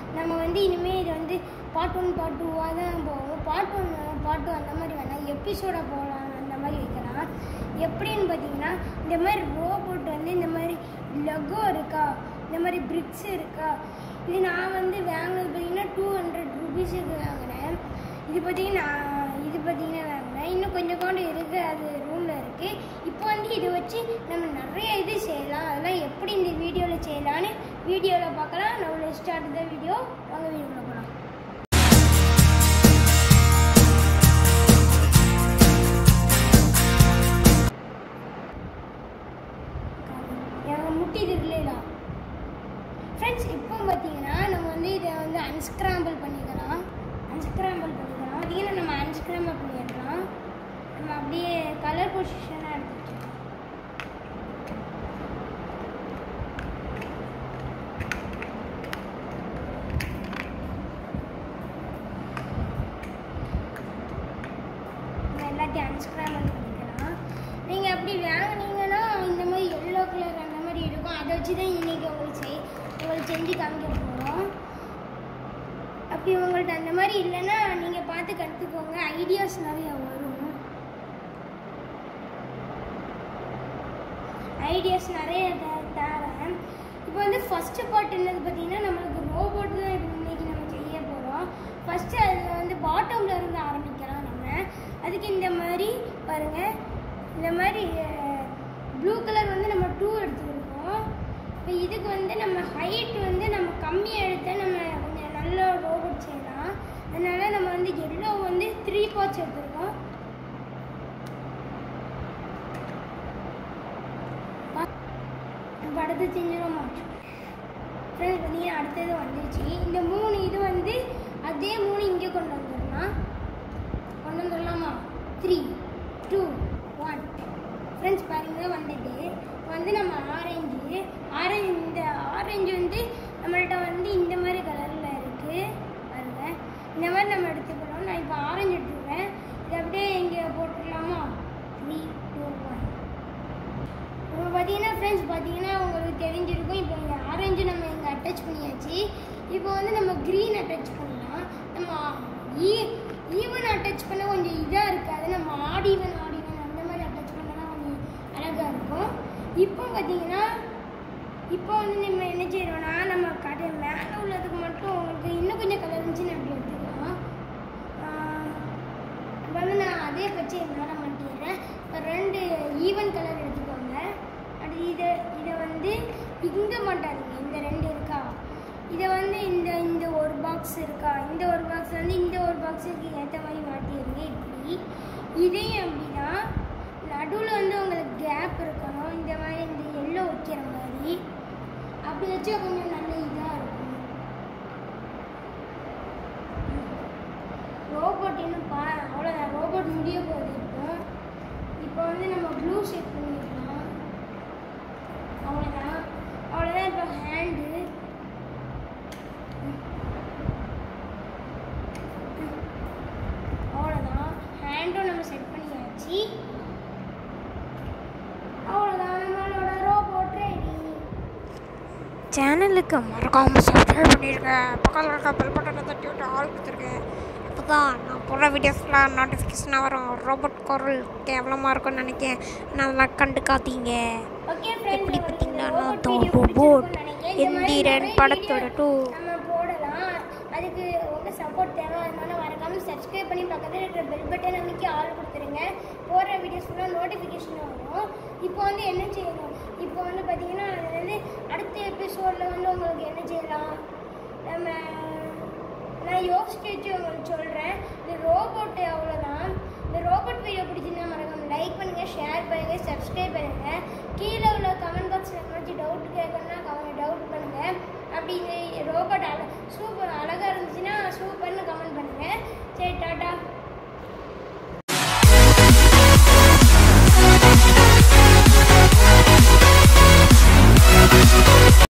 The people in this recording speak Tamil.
நம்ம வந்து இனிமேல் இது வந்து பார்ட் ஒன் பார்ட் டூவாக தான் போவோம் பார்ட் ஒன் பார்ட் டூ அந்த மாதிரி வேணாம் எபிசோட போகலாம் அந்த மாதிரி வைக்கலாம் எப்படின்னு பார்த்தீங்கன்னா இந்த மாதிரி ரோபோட் வந்து இந்த மாதிரி லெகோ இருக்கா இந்த மாதிரி பிரிக்ஸ் இருக்கா இது நான் வந்து வாங்கினது பார்த்தீங்கன்னா டூ ஹண்ட்ரட் ருபீஸுக்கு வாங்கினேன் இது பார்த்தீங்கன்னா இது பார்த்தீங்கன்னா வாங்கினேன் இன்னும் கொஞ்சம் கொண்டு இருக்குது அது ரூமில் இருக்குது இப்போ வந்து இதை வச்சு நம்ம நிறைய இது செய்யலாம் அதெல்லாம் எப்படி இந்த வீடியோவில் செய்யலான்னு வீடியோவில் பார்க்கலாம் நம்ம ஸ்டார்ட் த வீடியோ வாங்க வீடியோவில் போகலாம் எனக்கு முட்டி இருக்குல்ல ஃப்ரெண்ட்ஸ் இப்போ பார்த்தீங்கன்னா நம்ம வந்து இதை வந்து அன்ஸ்கிராம்பிள் பண்ணிக்கலாம் அன்ஸ்கிராம்பிள் பண்ணிக்கலாம் பார்த்தீங்கன்னா நம்ம அன்ஸ்கிராம்பிள் பண்ணிடலாம் நம்ம அப்படியே கலர் பொசிஷனாக எடுத்து வச்சுக்கலாம் நம்ம எல்லாத்தையும் அன்ஸ்கிராம்பிள் பண்ணிக்கலாம் நீங்கள் அப்படி வாங்குனீங்கன்னா இந்த மாதிரி எல்லோ கலர் அந்த மாதிரி இருக்கும் அதை வச்சு தான் இன்றைக்கி உங்களுக்கு செய் உங்களுக்கு செஞ்சு காமிக்க போகிறோம் அப்படி உங்கள்ட்ட அந்த மாதிரி இல்லைன்னா நீங்கள் பார்த்து கற்றுக்கோங்க ஐடியாஸ் நிறையா வரும் ஐடியாஸ் நிறைய த- தரேன் இப்போ வந்து ஃபஸ்ட்டு பார்ட் என்னது பார்த்தீங்கன்னா நம்மளுக்கு ரோபோட் தான் இப்போ இன்னைக்கு நம்ம செய்ய போகிறோம் ஃபஸ்ட்டு அது வந்து பாட்டமில் இருந்து ஆரம்பிக்கலாம் நம்ம அதுக்கு இந்த மாதிரி பாருங்கள் இந்த மாதிரி ப்ளூ கலர் வந்து நம்ம டூ எடுத்துருக்கோம் இப்போ இதுக்கு வந்து நம்ம ஹைட் வந்து நம்ம கம்மியாக எடுத்தால் நம்ம கொஞ்சம் நல்ல ரோபோட் செய்யலாம் அதனால நம்ம வந்து எல்லோ வந்து த்ரீ பார்ட்ஸ் எடுத்துருக்கோம் இப்போ அடுத்து செஞ்சிடுவோமா ஃப்ரெண்ட்ஸ் பார்த்தீங்கன்னா அடுத்தது வந்துருச்சு இந்த மூணு இது வந்து அதே மூணு இங்கே கொண்டு வந்துடலாம் கொண்டு வந்துடலாமா த்ரீ டூ ஒன் ஃப்ரெண்ட்ஸ் பாருங்க வந்துட்டு இப்போ வந்து நம்ம ஆரஞ்சு ஆரஞ்சு இந்த ஆரஞ்சு வந்து நம்மள்ட்ட வந்து இந்த மாதிரி கலரில் இருக்குது பாருங்க இந்த மாதிரி நம்ம எடுத்துக்கணும் நான் இப்போ ஆரஞ்சு எடுத்துக்கிறேன் இது அப்படியே இங்கே போட்டுடலாமா த்ரீ டூ ஒன் இப்போ பார்த்தீங்கன்னா ஃப்ரெண்ட்ஸ் பார்த்தீங்கன்னா உங்களுக்கு தெரிஞ்சிருக்கும் இப்போ இங்கே ஆரஞ்சு நம்ம இங்கே அட்டாச் பண்ணியாச்சு இப்போ வந்து நம்ம க்ரீன் அட்டாச் பண்ணலாம் நம்ம ஈ ஈவன் அட்டாச் பண்ண கொஞ்சம் இதாக இருக்காது நம்ம ஆடிவன் ஆடிவன் அந்த மாதிரி அட்டாச் பண்ணால் கொஞ்சம் அழகாக இருக்கும் இப்போ பார்த்தீங்கன்னா இப்போ வந்து நம்ம என்ன செய்யறோம்னா நம்ம கடை மேலே உள்ளதுக்கு மட்டும் உங்களுக்கு இன்னும் கொஞ்சம் கலர் இருந்துச்சுன்னு அப்படி எடுத்துக்கலாம் ஆஹ் இப்போ வந்து நான் அதே பச்சை மேலே மாட்டிடுறேன் இப்போ ரெண்டு ஈவன் கலர் எடுத்துக்கோங்க அது இதை இதை வந்து இங்கே மாட்டாதீங்க இந்த ரெண்டு இருக்கா இதை வந்து இந்த இந்த ஒரு பாக்ஸ் இருக்கா இந்த ஒரு பாக்ஸ் வந்து இந்த ஒரு பாக்ஸுக்கு ஏற்ற மாதிரி மாட்டிடுங்க இப்படி இதையும் அப்படின்னா நடுவில் வந்து உங்களுக்கு கேப் இருக்கணும் இந்த மாதிரி இந்த எல்லோ வைக்கிற மாதிரி அப்படி வச்சா கொஞ்சம் நல்ல இதாக இருக்கும் ரோபோட் இன்னும் பா அவ்வளோதான் ரோபோட் முடிய போகுது இப்போ இப்போ வந்து நம்ம ப்ளூ செட் பண்ணிடலாம் அவ்வளோதான் அவ்வளோதான் இப்போ ஹேண்டு அவ்வளோதான் ஹேண்டும் நம்ம செட் பண்ணியாச்சு அவ்வளோதான் நம்மளோட ரோபோட் ரெடி சேனலுக்கு மறக்காமல் சப்ஸ்கிரைப் பண்ணியிருக்கேன் பக்கத்தில் இருக்க பெல் பட்டனை தட்டி விட்டு ஆள் கொடுத்துருக்கேன் அப்போ தான் நான் போடுற வீடியோஸ்லாம் நோட்டிஃபிகேஷனாக வரும் ரோபோட் குரல் கேவலமாக இருக்கும்னு நினைக்கிறேன் நான் அதெல்லாம் கண்டுக்காதீங்க ஓகே எப்படி ஃப்ரெண்ட்ஸ் பார்த்தீங்கன்னா இந்த நான் ரோபோட் தான் வீடியோ ரோபோட் பிடிச்சிருக்கும்னு நினைக்கிறேன். இந்த மாதிரி எந்திரன் நிறைய படத்தோட வீடியோ டூ நம்ம போடலாம் அதுக்கு உங்க சப்போர்ட் தேவை அதனால மறக்காம சப்ஸ்கிரைப் பண்ணி பக்கத்தில் இருக்கிற பெல் பட்டன் அமைக்கி ஆள் கொடுத்துருங்க போடுற வீடியோஸ் ஃபுல்லாக நோட்டிஃபிகேஷன் வரும் இப்போ வந்து என்ன செய்யணும் இப்போ வந்து பார்த்தீங்கன்னா அது வந்து அடுத்த எபிசோடில் வந்து உங்களுக்கு என்ன செய்யலாம் நம்ம நான் யோசிச்சு வச்சு உங்களுக்கு சொல்கிறேன் இந்த ரோபோட்டு அவ்வளோதான் இந்த ரோபோட் வீடியோ பிடிச்சிருந்தா மறக்காம லைக் பண்ணுங்கள் ஷேர் பண்ணுங்கள் சப்ஸ்கிரைப் பண்ணுங்கள் கீழே உள்ள கமெண்ட் பாக்ஸில் ஏதாச்சும் டவுட் கேட்கணும்னா கமெண்ட் டவுட் பண்ணுங்கள் அப்படி இந்த ரோபோட் சூப்பர்